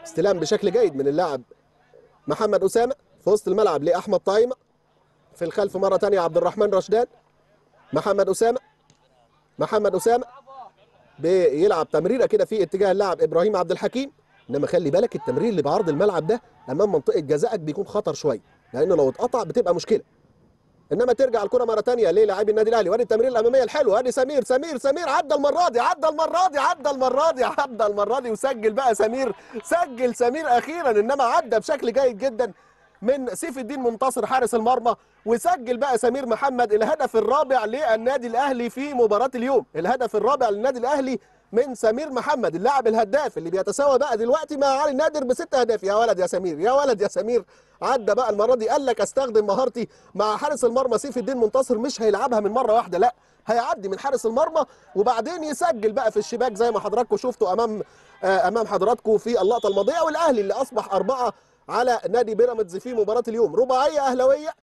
استلام بشكل جيد من اللاعب محمد اسامه في وسط الملعب لاحمد طايمه في الخلف مره ثانيه عبد الرحمن رشدان محمد اسامه محمد اسامه بيلعب تمريره كده في اتجاه اللاعب ابراهيم عبد الحكيم انما خلي بالك التمرير اللي بعرض الملعب ده امام منطقه جزائك بيكون خطر شويه لانه لو اتقطع بتبقى مشكله انما ترجع الكره مره ثانيه للاعبي النادي الاهلي وادي التمرير الاماميه الحلوه ادي سمير سمير سمير عدى المره دي عدى المره دي عدى المره دي عدى المره دي وسجل بقى سمير سجل سمير اخيرا انما عدى بشكل جيد جدا من سيف الدين منتصر حارس المرمى وسجل بقى سمير محمد الهدف الرابع للنادي الاهلي في مباراه اليوم الهدف الرابع للنادي الاهلي من سمير محمد اللاعب الهداف اللي بيتساوى بقى دلوقتي مع علي نادر بست اهداف يا ولد يا سمير يا ولد يا سمير عدى بقى المره دي قال لك استخدم مهارتي مع حارس المرمى سيف الدين منتصر مش هيلعبها من مره واحده لا هيعدي من حارس المرمى وبعدين يسجل بقى في الشباك زي ما حضراتكم شفتوا امام آه امام حضراتكم في اللقطه الماضيه والاهلي اللي اصبح اربعه على نادي بيراميدز في مباراه اليوم رباعيه اهلاويه